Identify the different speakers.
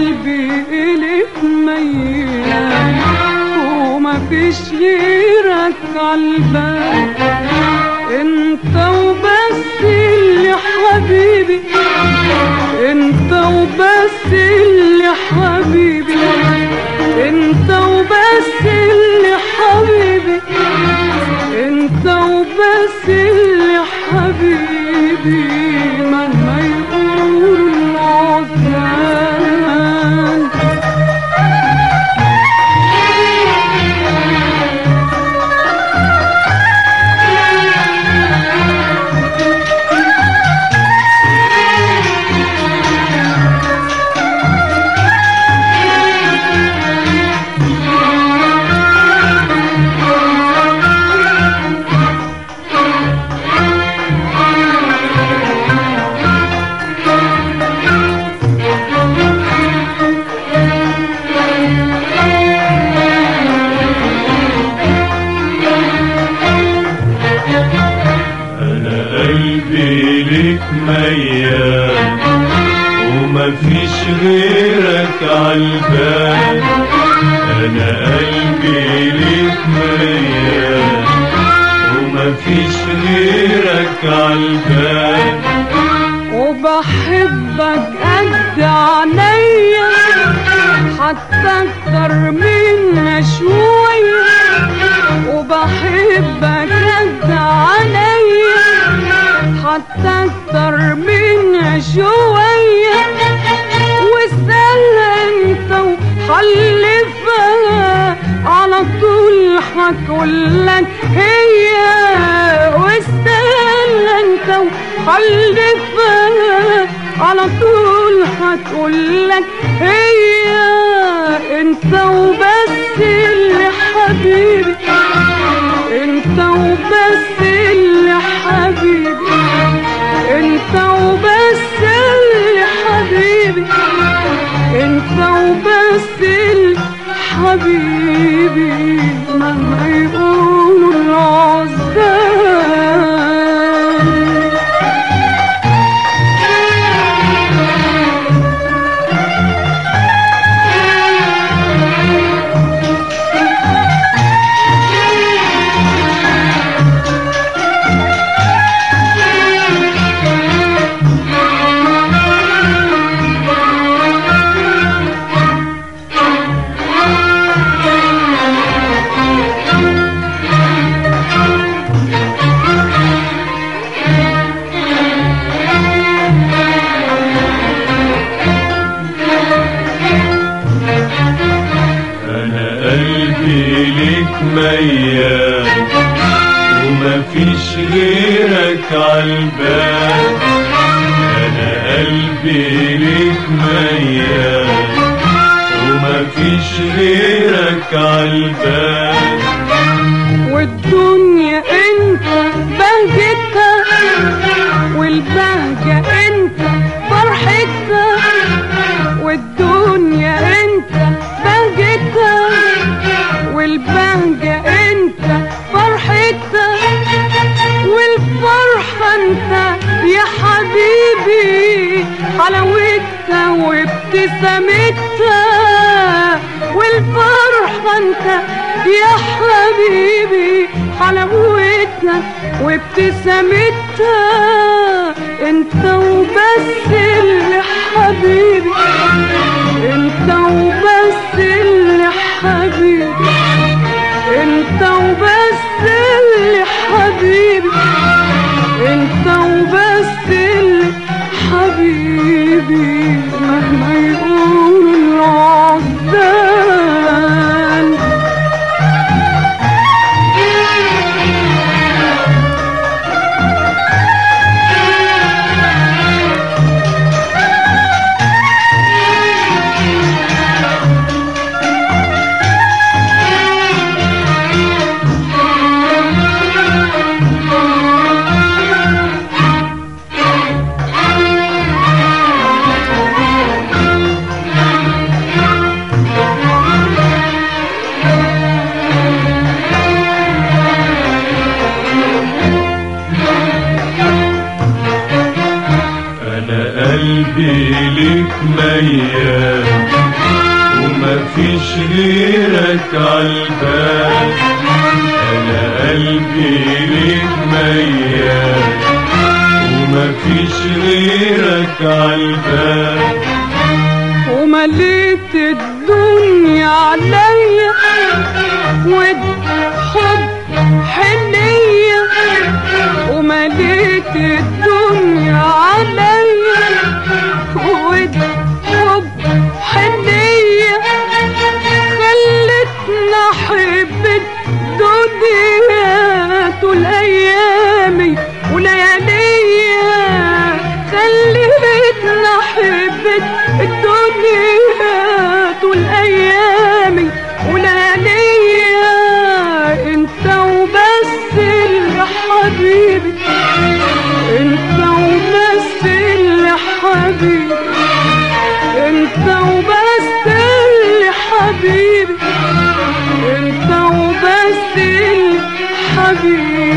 Speaker 1: قلبي إليك ميال ومفيش غيرك عالبال انت وبس اللي حبيبي انت وبس اللي حبيبي انت وبس اللي حبيبي انت وبس اللي حبيبي مهما يقول العذاب
Speaker 2: انا قلبي ليك ميال ومفيش غيرك عالبال انا قلبي ليك ميال ومفيش غيرك عالبال
Speaker 1: وبحبك قد عينيا حتى اكتر منها شوية وبحبك قد عينيا حتى اكتر منها شوية واسأل انت وحلفها على طول هتقولك هي واسأل انت وحلفها على طول هتقولك هي انت وبس اللي حبيبي انت وبس اللي حبيبي انت وبس اللي حبيبي انت وبس اللي حبيبي مهما يقولوا العذاب
Speaker 2: انا قلبي ليك ميال ومفيش غيرك عالبال انا قلبي ليك ميال ومفيش غيرك عالبال
Speaker 1: والدنيا انت بهجتها والبهجة انت فرحتها والدنيا انت بهجتها والبهجة انت فرحتها والفرحة انت يا حبيبي حلاوتها وابتسامتها والفرحة انت يا حبيبي حلاوتها وابتسامتها انت وبس اللي حبيبي انت وبس اللي حبيبي انت وبس اللي حبيبي انت وبس اللي حبيبي مهما يقول العذاب
Speaker 2: ومفيش غيرك عالبال انا قلبي ليك ميال ومفيش غيرك عالبال
Speaker 1: ومليت الدنيا عليا والحب حنية ومليت الدنيا عليا والحب حنية خلتنا أحب الدنيا طول أيامي ولياليا خلتنا أحب الدنيا طول أيامي ولياليا انت وبس اللي حبيبي انت وبس اللي حبيبي انت وبس اللي حبيبي انت وبس اللي حبيبي